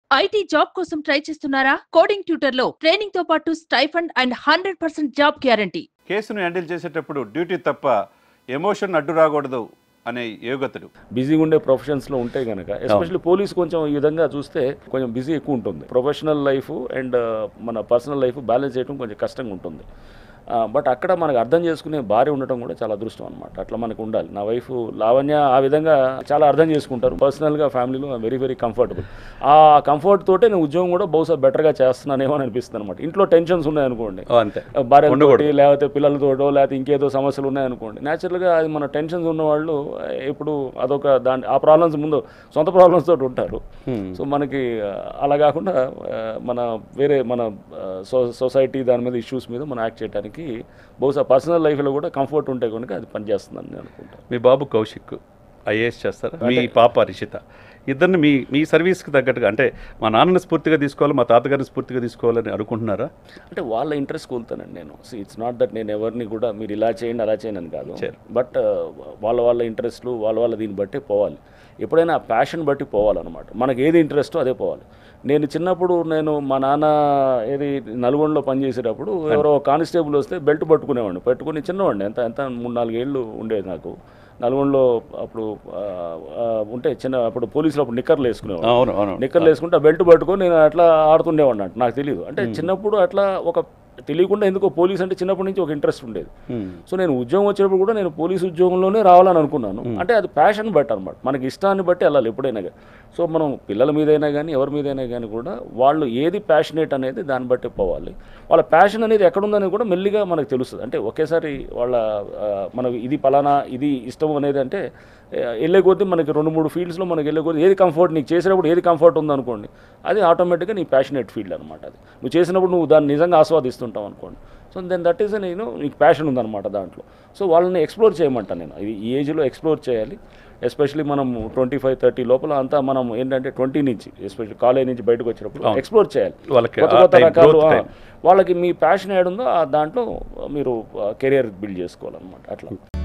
IT job కోసం try చేస్తున్నారా coding tutor లో ట్రైనింగ్ తో పాటు stipend and hundred percent job guarantee కేసును హ్యాండిల్ చేసేటప్పుడు డ్యూటీ తప్ప ఎమోషన్ అడ్డు రాకూడదు అనే యోగతుడు బిజీగా ఉండే ప్రొఫెషన్స్లో ఉంటే కనుక ఎస్పెషల్లీ పోలీస్ కొంచెం ఈ విధంగా చూస్తే కొంచెం బిజీ ఎక్కువ ఉంటుంది ప్రొఫెషనల్ లైఫ్ అండ్ మన పర్సనల్ లైఫ్ బ్యాలెన్స్ చేయడం కొంచెం కష్టంగా ఉంటుంది బట్ అక్కడ మనకు అర్థం చేసుకునే భార్య ఉండటం కూడా చాలా అదృష్టం అనమాట అట్లా మనకు ఉండాలి నా వైఫ్ లావణ్య ఆ విధంగా చాలా అర్థం చేసుకుంటారు పర్సనల్గా ఫ్యామిలీలో వెరీ వెరీ కంఫర్టబుల్ ఆ కంఫర్ట్ తోటే నేను ఉద్యోగం కూడా బహుశా బెటర్గా చేస్తున్నానేమో అని అనిపిస్తుంది అనమాట ఇంట్లో టెన్షన్స్ ఉన్నాయనుకోండి అంతే భార్యలతోటి ఉండకూడదు. లేకపోతే పిల్లలతోటో లేకపోతే ఇంకేదో సమస్యలు ఉన్నాయనుకోండి న్యాచురల్గా అది మన టెన్షన్స్ ఉన్న వాళ్ళు ఇప్పుడు అదొక దాని ఆ ప్రాబ్లమ్స్ ముందు సొంత ప్రాబ్లమ్స్ తోటి ఉంటారు సో మనకి ఆ, అలా కాకుండా ఆ, మన వేరే మన ఆ, సో సొసైటీ దాని మీద ఇష్యూస్ మీద మనం యాక్ట్ చేయడానికి బహుశా పర్సనల్ లైఫ్లో కూడా కంఫర్ట్ ఉంటే కనుక అది పనిచేస్తుందని నేను అనుకుంటాను మీ బాబు కౌశిక్ ఐఏఎస్ చేస్తారా మీ పాప రిషిత ఇద్దరిని మీ మీ సర్వీస్కి తగ్గట్టుగా అంటే మా నాన్నని స్ఫూర్తిగా తీసుకోవాలి మా తాతగారిని స్ఫూర్తిగా తీసుకోవాలని అనుకుంటున్నారా అంటే వాళ్ళ ఇంట్రెస్ట్ కోలుతానండి నేను ఇట్స్ నాట్ దట్ నేను ఎవరిని కూడా మీరు ఇలా చేయండి అలా చేయండి అని కాదు Sure. బట్ వాళ్ళ వాళ్ళ ఇంట్రెస్ట్లు వాళ్ళ వాళ్ళ దీన్ని బట్టే పోవాలి ఎప్పుడైనా ప్యాషన్ బట్టి పోవాలన్నమాట మనకి ఏది ఇంట్రెస్టో అదే పోవాలి నేను చిన్నప్పుడు నేను మా నాన్న ఏది నల్గొండలో పనిచేసేటప్పుడు ఎవరో కానిస్టేబుల్ వస్తే బెల్ట్ పట్టుకునేవాడిని పట్టుకుని చిన్నవాడిని ఎంత ఎంత మూడు నాలుగేళ్ళు ఉండేది నాకు నల్గొండలో అప్పుడు ఆ, ఆ, ఉంటే చిన్న అప్పుడు పోలీసులు అప్పుడు నిక్కర్లు వేసుకునేవాడు అవును అవును నిక్కర్లు వేసుకుంటే ఆ బెల్ట్ పట్టుకొని నేను అట్లా ఆడుతుండేవాడిని అంట నాకు తెలియదు అంటే చిన్నప్పుడు అట్లా ఒక తెలియకుండా ఎందుకో పోలీస్ అంటే చిన్నప్పటి నుంచి ఒక ఇంట్రెస్ట్ ఉండేది Hmm. సో నేను ఉద్యోగం వచ్చేటప్పుడు కూడా నేను పోలీస్ ఉద్యోగంలోనే రావాలని అనుకున్నాను అంటే అది ప్యాషన్ బట్టి అనమాట మనకి ఇష్టాన్ని బట్టి వెళ్ళాలి ఎప్పుడైనా కానీ సో మనం పిల్లల మీదైనా కానీ ఎవరి మీదైనా కానీ కూడా వాళ్ళు ఏది ప్యాషనేట్ అనేది దాన్ని బట్టి పోవాలి వాళ్ళ ప్యాషన్ అనేది ఎక్కడుందనేది కూడా మెల్లిగా మనకు తెలుస్తుంది అంటే ఒకేసారి వాళ్ళ ఆ, మనకు ఇది పలానా ఇది ఇష్టం అనేది అంటే ఆ, వెళ్ళే కొద్దీ మనకి రెండు మూడు ఫీల్డ్స్లో మనకి వెళ్ళే కొద్దీ ఏది కంఫర్ట్ నీకు చేసేటప్పుడు ఏది కంఫర్ట్ ఉందనుకోండి అది ఆటోమేటిక్గా నీ ప్యాషనేట్ ఫీల్డ్ అనమాట అది నువ్వు చేసినప్పుడు నువ్వు దాన్ని నిజంగా ఆస్వాదిస్తుంటావు అనుకోండి సో దెన్ దట్ ఈస్ నేను నీకు ప్యాషన్ ఉందన్నమాట దాంట్లో సో వాళ్ళని ఎక్స్ప్లోర్ చేయమంటాను నేను ఇది ఈ ఏజ్లో ఎక్స్ప్లోర్ చేయాలి ఎస్పెషలీ మనం ట్వంటీ ఫైవ్ థర్టీ లోపల అంతా మనం ఏంటంటే ట్వంటీ నుంచి ఎస్పెషల్లీ కాలేజ్ నుంచి బయటకు వచ్చినప్పుడు అవును. ఎక్స్ప్లోర్ చేయాలి వాళ్ళకి కొత్త ఆ కొత్త time, రకాలు growth ఆ, time. వాళ్ళకి మీ ప్యాషన్ ఏడుందో ఆ దాంట్లో మీరు కెరియర్ బిల్డ్ చేసుకోవాలన్నమాట అట్లా